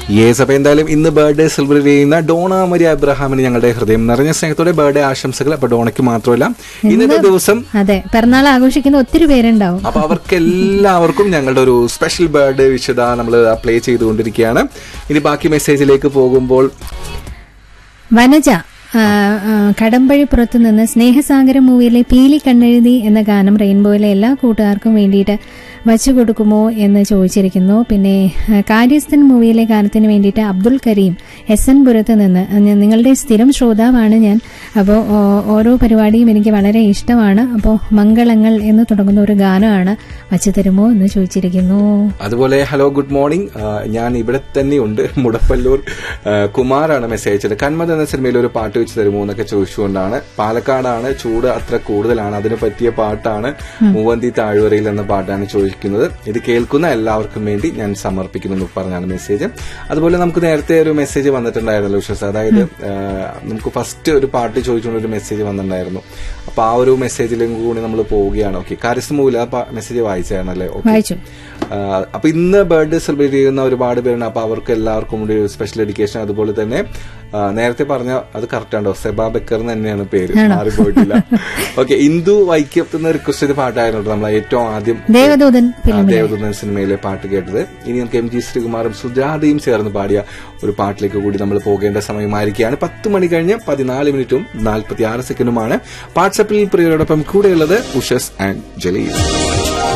yes അപ്പൊ എന്തായാലും ഇന്ന് ബർത്ത്ഡേ സെലിബ്രേറ്റ് ചെയ്യുന്ന ഡോണ മരിയ അബ്രഹാമിന് ഞങ്ങളുടെ ഹൃദയം നിറഞ്ഞ സ്നേഹത്തോടെ ബർത്ത്ഡേ ആശംസകൾ അപ്പൊ ഡോണയ്ക്ക് മാത്രമല്ല ഇന്നത്തെ ദിവസം അതെ പിറന്നാൾ ആഘോഷിക്കുന്ന ഒത്തിരി പേരുണ്ടാവും അപ്പൊ അവർക്ക് എല്ലാവർക്കും ഞങ്ങളുടെ ഒരു സ്പെഷ്യൽ ബർത്ത്ഡേ വിഷത നമ്മൾ പ്ലേ ചെയ്തുകൊണ്ടിരിക്കുകയാണ് ഇനി ബാക്കി മെസ്സേജിലേക്ക് പോകുമ്പോൾ വനജ ആ, ആ, കടമ്പഴിപ്പുറത്ത് നിന്ന് സ്നേഹസാഗരം മൂവിയിലെ പീലി കണ്ണെഴുതി എന്ന ഗാനം റെയിൻബോയിലെ എല്ലാ കൂട്ടുകാർക്കും വേണ്ടിയിട്ട് വച്ചു കൊടുക്കുമോ എന്ന് ചോദിച്ചിരിക്കുന്നു പിന്നെ ആ, കാര്യസ്ഥൻ മൂവിയിലെ ഗാനത്തിന് വേണ്ടിയിട്ട് അബ്ദുൽ കരീം എസ് എൻ പുരത്ത് നിന്ന് ആ, ഞാൻ- നിങ്ങളുടെ സ്ഥിരം ശ്രോതാവാണ് ഞാൻ അപ്പോൾ ഓരോ പരിപാടിയും എനിക്ക് വളരെ ഇഷ്ടമാണ് അപ്പോൾ മംഗളങ്ങൾ എന്ന് തുടങ്ങുന്ന ഒരു ഗാനമാണ് വച്ചു തരുമോ എന്ന് ചോദിച്ചിരിക്കുന്നു അതുപോലെ ഹലോ ഗുഡ് മോർണിംഗ് ആ, ഞാൻ ഇവിടെ തന്നെയുണ്ട് മുടപ്പല്ലൂർ ആ, കുമാറാണ് മെസ്സേജ് അയച്ചത് കന്മത് എന്ന സിനിമയിൽ ഒരു പാട്ട് വെച്ച് തരുമോ എന്നൊക്കെ ചോദിച്ചുകൊണ്ടാണ് പാലക്കാടാണ് ചൂട് അത്ര കൂടുതലാണ് അതിന് പറ്റിയ പാട്ടാണ് മൂവന്തി താഴ്വരയിൽ എന്ന പാട്ടാണ് ചോദിക്കുന്നത് ഇത് കേൾക്കുന്ന എല്ലാവർക്കും വേണ്ടി ഞാൻ സമർപ്പിക്കുന്നു എന്ന് പറഞ്ഞാണ് മെസ്സേജ് അതുപോലെ നമുക്ക് നേരത്തെ ഒരു മെസ്സേജ് വന്നിട്ടുണ്ടായിരുന്നല്ലോ വിശ്വസ് അതായത് ആ, നമുക്ക് ഫസ്റ്റ് ഒരു പാട്ട് ചോദിച്ചുകൊണ്ട് ഒരു മെസ്സേജ് വന്നിട്ടുണ്ടായിരുന്നു അപ്പൊ ആ ഒരു മെസ്സേജിലും കൂടി നമ്മൾ പോവുകയാണ് ഓക്കെ കാര്യസ്ഥമൂല ആ മെസ്സേജ് വായിച്ചായിരുന്നല്ലേ ഓക്കെ വായിച്ചു ആഹ് അപ്പൊ ഇന്ന് ബർത്ത്ഡേ സെലിബ്രേറ്റ് ചെയ്യുന്ന ഒരുപാട് പേരുണ്ട് അപ്പൊ അവർക്ക് എല്ലാവർക്കും കൂടി ഒരു സ്പെഷ്യൽ എഡ്യൂക്കേഷൻ അതുപോലെ തന്നെ ആഹ് നേരത്തെ പറഞ്ഞ അത് കറക്റ്റ് ആണോ സെബാ ബക്കർ എന്ന് തന്നെയാണ് പേര് മാറിപ്പോയിട്ടില്ല ഓക്കെ ഇന്ദു വൈക്കത്ത് റിക്വസ്റ്റ് ചെയ്ത പാട്ടായിരുന്നു കേട്ടോ നമ്മൾ ഏറ്റവും ആദ്യം ദേവദൂതൻ ആ, ദേവദൂതൻ സിനിമയിലെ പാട്ട് കേട്ടത് ഇനി നമുക്ക് എം ജി ശ്രീകുമാറും സുജാതയും ചേർന്ന് പാടിയ ഒരു പാട്ടിലേക്ക് കൂടി നമ്മൾ പോകേണ്ട സമയമായിരിക്കുകയാണ് പത്ത് മണി കഴിഞ്ഞ് പതിനാല് മിനിറ്റും നാൽപ്പത്തി ആറ് സെക്കൻഡുമാണ് വാട്സപ്പിൽ പ്രിയരോടൊപ്പം കൂടെയുള്ളത് ഉഷസ് ആൻഡ് ജലീൽ